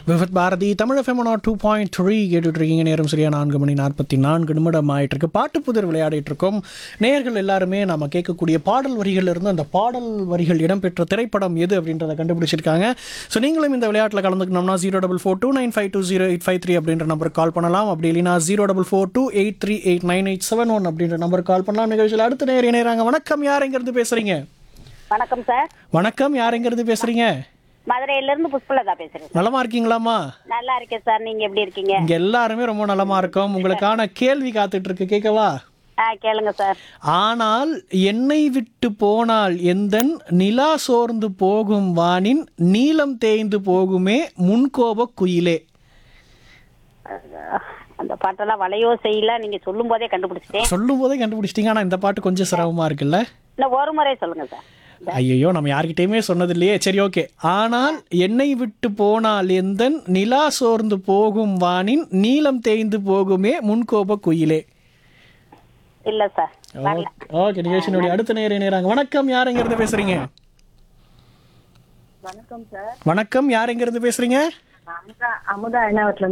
விவத் Bharati Tamil FM two point three கேட்டுட்டு இருக்கீங்க நேரம் சரியா நான்கு மணி நாற்பத்தி நான்கு நிமிடம் ஆயிட்டு இருக்கு பாட்டு புதிர் விளையாடிட்டு இருக்கோம் நேயர்கள் எல்லாருமே நம்ம கேட்கக்கூடிய பாடல் வரிகள்ல இருந்து அந்த பாடல் வரிகள் இடம்பெற்ற திரைப்படம் எது அப்படின்றத கண்டுபிடிச்சிருக்காங்க ஸோ நீங்களும் இந்த விளையாட்டில் கலந்துக்கணும்னா zero double four two nine five two zero eight five three அப்படின்ற நம்பருக்கு கால் பண்ணலாம் அப்படி இல்லைனா zero double four two eight three eight nine eight seven one அப்படின்ற நம்பருக்கு கால் பண்ணலாம் நிகழ்ச்சியில் அடுத்த நேர் இணையறாங்க வணக்கம் யார் எங்கேருந்து பேசுறீங்க வணக்கம் சார் வணக்கம் யார் எங்கேருந்து பேசுறீங்க மதுரையில இருந்து புஷ்பலதா பேசுறேன் நலமா இருக்கீங்களாமா நல்லா இருக்கேன் சார் நீங்க எப்படி இருக்கீங்க இங்க எல்லாருமே ரொம்ப நலமா இருக்கோம் உங்களுக்கான கேள்வி காத்துட்டு இருக்கு கேட்கவா ஆ கேளுங்க சார் ஆனால் என்னை விட்டு போனால் எந்தன் நிலா சோர்ந்து போகும் வானின் நீலம் தேய்ந்து போகுமே முன்கோப குயிலே அந்த பாட்டெல்லாம் வளையோ செய்யல நீங்க சொல்லும் போதே கண்டுபிடிச்சிட்டேன் சொல்லும் போதே கண்டுபிடிச்சிட்டீங்க ஆனா இந்த பாட்டு கொஞ்சம் சிரமமா இருக்குல்ல இன்னும் ஒரு முறை சொல்லுங்க சார் ஐயோ நம்ம யார்கிட்டயுமே சொன்னது இல்லையே சரி ஓகே ஆனால் என்னை விட்டு போனால் எந்தன் நிலா சோர்ந்து போகும் வானின் நீலம் தேய்ந்து போகுமே முன்கோப குயிலே இல்ல சார் வரல ஓகே நிகழ்ச்சியினுடைய அடுத்த நேர நேராங்க வணக்கம் யார் எங்க இருந்து பேசுறீங்க வணக்கம் சார் வணக்கம் யார் எங்க இருந்து பேசுறீங்க அமுதா அமுதா என்ன